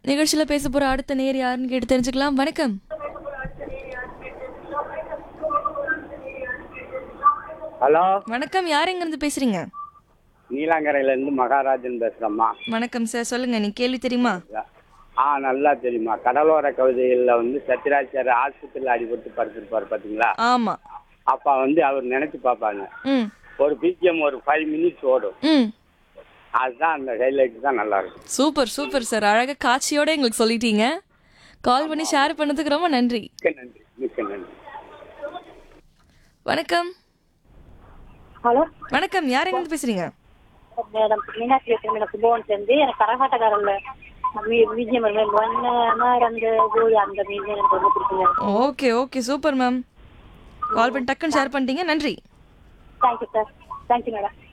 நிகழ்ச்சியில பேச போற அடுத்த நேர் யாருன்னு கேட்டு தெரிஞ்சுக்கலாம் வணக்கம் ஹலோ வணக்கம் யார் எங்க இருந்து பேசுறீங்க நீலாங்கரையில இருந்து மகாராஜன் பேசுறேம்மா வணக்கம் சார் சொல்லுங்க நீ கேள்வி தெரியுமா ஆ நல்லா தெரியுமா கடலோர கவிதைகள்ல வந்து சத்யராஜ் சார் ஆஸ்பத்திரியில் அடிபட்டு படுத்திருப்பாரு பாத்தீங்களா ஆமா அப்ப வந்து அவர் நினைச்சு பார்ப்பாங்க ம் ஒரு பிஜிஎம் ஒரு ஃபைவ் மினிட்ஸ் ஓடும் ம் அதுதான் அந்த ஹைலைட் தான் நல்லா இருக்கும் சூப்பர் சூப்பர் சார் அழகா காட்சியோட எங்களுக்கு சொல்லிட்டீங்க கால் பண்ணி ஷேர் பண்ணதுக்கு ரொம்ப நன்றி மிக்க நன்றி மிக்க நன்றி வணக்கம் ஹலோ வணக்கம் யார் எங்க இருந்து பேசுறீங்க மேடம் மீனாட்சி பேசுறேன் மேடம் கும்பகோணம் சேர்ந்து எனக்கு கரகாட்டக்காரர்ல மியூசியம் ஒன்னு ரெண்டு இது அந்த மியூசியம் எனக்கு ரொம்ப பிடிக்குங்க okay okay super ma'am call பண்ணி டக்குன்னு ஷேர் பண்ணிட்டீங்க நன்றி தேங்க்யூ சார் தேங்க்யூ மேடம்